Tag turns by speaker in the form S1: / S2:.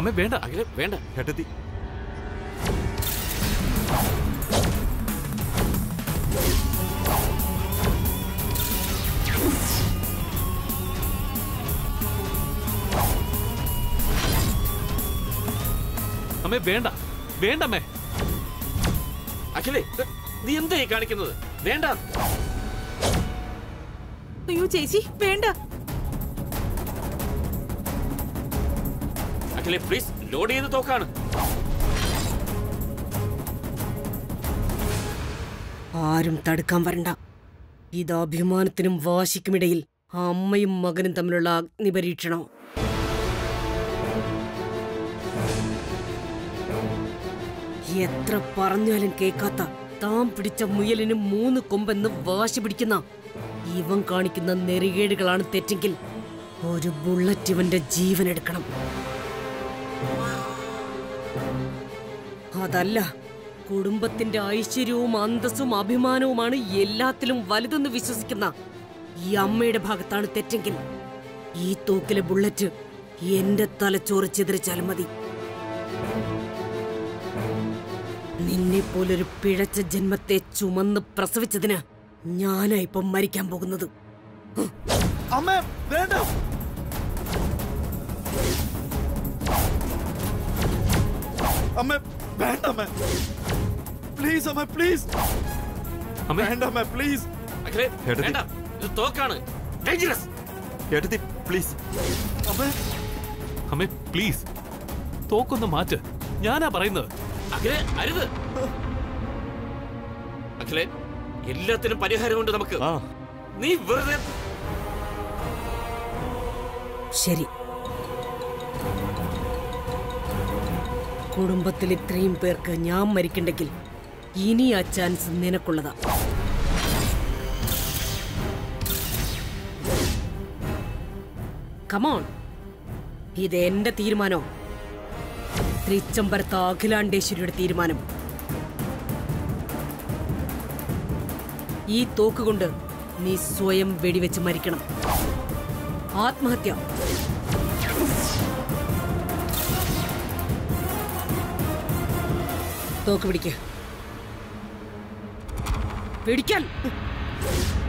S1: അമ്മേ വേണ്ട
S2: അഖിലെ വേണ്ട
S3: ഏട്ടത്തി
S1: അമ്മേ വേണ്ട വേണ്ട അമ്മേ
S2: അഖിലെ നീ എന്തായി കാണിക്കുന്നത് വേണ്ട
S4: അയ്യോ ചേച്ചി വേണ്ട
S2: അഖിലെ പ്ലീസ് ലോഡ് ചെയ്ത് തോക്കാണ്
S5: ആരും തടുക്കാൻ വരണ്ട ഇത് അഭിമാനത്തിനും വാശിക്കുമിടയിൽ അമ്മയും മകനും തമ്മിലുള്ള അഗ്നിപരീക്ഷണം എത്ര പറഞ്ഞാലും കേൾക്കാത്ത താൻ പിടിച്ച മുയലിന് മൂന്ന് കൊമ്പെന്ന് വാശി പിടിക്കുന്ന ഇവൻ കാണിക്കുന്ന നെറികേടുകളാണ് തെറ്റെങ്കിൽ ഒരു ബുള്ളറ്റ് ഇവന്റെ ജീവൻ എടുക്കണം അതല്ല കുടുംബത്തിന്റെ ഐശ്വര്യവും അന്തസ്സും അഭിമാനവുമാണ് എല്ലാത്തിലും വലുതെന്ന് വിശ്വസിക്കുന്ന ഈ അമ്മയുടെ ഭാഗത്താണ് തെറ്റെങ്കിൽ ഈ തൂക്കിലെ ബുള്ളറ്റ് എന്റെ തലച്ചോറ് ചിതറിച്ചാലും മതി നിന്നെ പോലൊരു പിഴച്ച ജന്മത്തെ ചുമന്ന് പ്രസവിച്ചതിന് ഞാനാ ഇപ്പം മരിക്കാൻ പോകുന്നത്
S3: അമ്മ വേണ്ട അമ്മ വേണ്ട അമ്മ പ്ലീസ് അമ്മ പ്ലീസ്
S1: അമ്മേ
S3: വേണ്ട അമ്മ പ്ലീസ്
S2: അഖിലെ
S3: എടുത്തി.
S2: വേണ്ട ഇത് തോക്കാണ് ഡേഞ്ചറസ്
S3: ഏട്ടത്തി പ്ലീസ് അമ്മ
S1: അമ്മേ പ്ലീസ് തോക്കൊന്ന് മാറ്റ് ഞാനാ പറയുന്നത്
S2: അഖിലെ അരുത് അഖിലെ എല്ലാത്തിനും പരിഹാരമുണ്ട് നമുക്ക്
S3: ആ
S2: നീ വെറുതെ
S5: ശരി കുടുംബത്തിൽ ഇത്രയും പേർക്ക് ഞാൻ മരിക്കണ്ടെങ്കിൽ ഇനി ആ ചാൻസ് നിനക്കുള്ളതാ കമോൺ ഇത് എന്റെ തീരുമാനോ തൃച്ചംബരത്ത് അഖിലാണ്ടേശ്വരിയുടെ തീരുമാനം ഈ തോക്കുകൊണ്ട് നീ സ്വയം വെടിവെച്ച് മരിക്കണം ആത്മഹത്യ തോക്ക് പിടിക്ക പിടിക്കാൻ